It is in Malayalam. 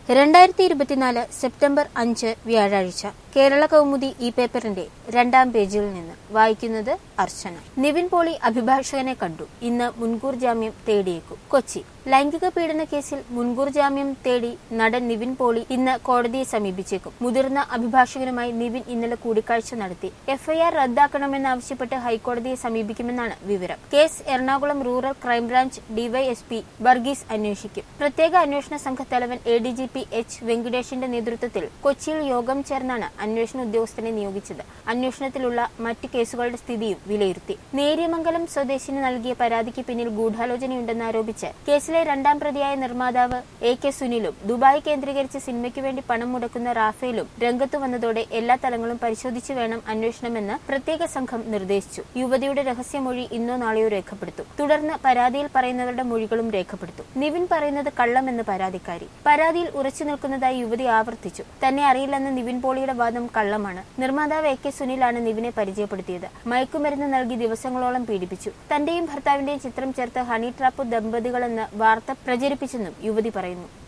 രണ്ടായിരത്തി ഇരുപത്തിനാല് സെപ്റ്റംബർ അഞ്ച് വ്യാഴാഴ്ച കേരള കൗമുദി ഈ പേപ്പറിന്റെ രണ്ടാം പേജിൽ നിന്ന് വായിക്കുന്നത് അർച്ചന നിവിൻ പോളി അഭിഭാഷകനെ കണ്ടു ഇന്ന് മുൻകൂർ ജാമ്യം തേടിയേക്കും കൊച്ചി ലൈംഗിക പീഡന കേസിൽ മുൻകൂർ ജാമ്യം തേടി നടൻ നിവിൻ പോളി ഇന്ന് കോടതിയെ സമീപിച്ചേക്കും മുതിർന്ന അഭിഭാഷകനുമായി നിവിൻ ഇന്നലെ കൂടിക്കാഴ്ച നടത്തി എഫ്ഐആർ റദ്ദാക്കണമെന്നാവശ്യപ്പെട്ട് ഹൈക്കോടതിയെ സമീപിക്കുമെന്നാണ് വിവരം case Ernakulam rural crime branch DYSP Varghese അന്വേഷിക്കും പ്രത്യേക അന്വേഷണ സംഘത്തലവൻ A D G P H വെങ്കടേഷിന്റെ നേതൃത്വത്തിൽ കൊച്ചിയിൽ യോഗം ചേർന്നാണ് അന്വേഷണ ഉദ്യോഗസ്ഥനെ നിയോഗിച്ചത് അന്വേഷണത്തിലുള്ള മറ്റ് കേസുകളുടെ സ്ഥിതിയും വിലയിരുത്തി നേര്യമംഗലം സ്വദേശിന് നൽകിയ പരാതിക്ക് പിന്നിൽ ഗൂഢാലോചനയുണ്ടെന്നാരോപിച്ച് കേസിലെ രണ്ടാം പ്രതിയായ നിർമ്മാതാവ് എ കെ സുനിലും ദുബായ് കേന്ദ്രീകരിച്ച് സിനിമയ്ക്ക് വേണ്ടി പണം മുടക്കുന്ന റാഫേലും രംഗത്തു വന്നതോടെ എല്ലാ തലങ്ങളും പരിശോധിച്ചു വേണം അന്വേഷണമെന്ന് പ്രത്യേക സംഘം നിർദ്ദേശിച്ചു യുവതിയുടെ രഹസ്യമൊഴി ഇന്നോ നാളെയോ രേഖപ്പെടുത്തും തുടർന്ന് പരാതിയിൽ പറയുന്നവരുടെ മൊഴികളും രേഖപ്പെടുത്തും നിവിൻ പറയുന്നത് കള്ളമെന്ന് പരാതിക്കാരി പരാതിയിൽ ഉറച്ചു നിൽക്കുന്നതായി യുവതി ആവർത്തിച്ചു തന്നെ അറിയില്ലെന്ന നിവിൻ പോളിയുടെ വാദം കള്ളമാണ് നിർമ്മാതാവ് എ കെ സുനിലാണ് നിവിനെ പരിചയപ്പെടുത്തിയത് മയക്കുമരുന്ന് നൽകി ദിവസങ്ങളോളം പീഡിപ്പിച്ചു തന്റെയും ഭർത്താവിന്റെയും ചിത്രം ചേർത്ത് ഹണി ട്രാപ്പ് ദമ്പതികളെന്ന് വാർത്ത പ്രചരിപ്പിച്ചെന്നും യുവതി പറയുന്നു